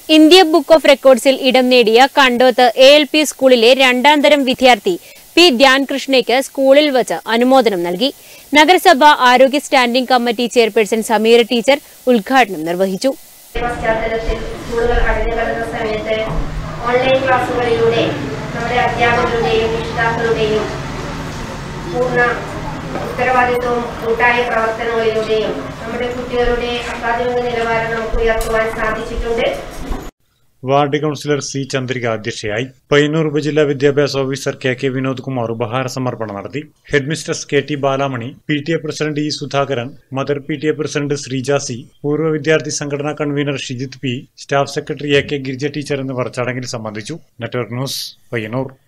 India book of റെക്കോർഡ്സിൽ ഇടം നേടിയ Kandoth A L P സ്കൂളിലെ രണ്ടാം തരം വിദ്യാർത്ഥി പി ധ്യാൻകൃഷ്ണയ്ക്ക് സ്കൂളിൽ വച്ച് അനുമോദനം നൽകി നഗരസഭ ആരോഗ്യ standing committee chairperson Sameera teacher ഉദ്ഘാടനം നിർവഹിച്ചു പശ്ചാത്തലത്തിൽ സ്കൂളുകൾ അടഞ്ഞു കിടന്ന സമയത്ത് ഓൺലൈൻ ക്ലാസ്സുകളിലൂടെ നമ്മുടെ അധ്യാപകരുടെയും രക്ഷിതാക്കളുടെയും പൂർണ്ണ ഉത്തരവാദിത്വവും കൂട്ടായ പ്രവർത്തനങ്ങളിലൂടെയും നമ്മുടെ കുട്ടികളുടെ അക്കാദമിക നിലവാരം നമുക്ക് ഉയർത്തുവാൻ സാധിച്ചിട്ടുണ്ട് വാർഡ് കൗൺസിലർ സി ചന്ദ്രിക അധ്യക്ഷയായി പയ്യന്നൂർ ഉപജില്ലാ വിദ്യാഭ്യാസ officer K K Vinod Kumar ഉപഹാര സമർപ്പണം നടത്തി headmistress K T Balamani P T A president E Sudhakaran mother P T A president Sreeja C പൂർവ്വ വിദ്യാർത്ഥി സംഘടനാ convener Shijith P staff secretary A K Girija teacher എന്നിവർ ചടങ്ങിൽ സംബന്ധിച്ചു നെറ്റ്വർക്ക് ന്യൂസ് പയ്യന്നൂർ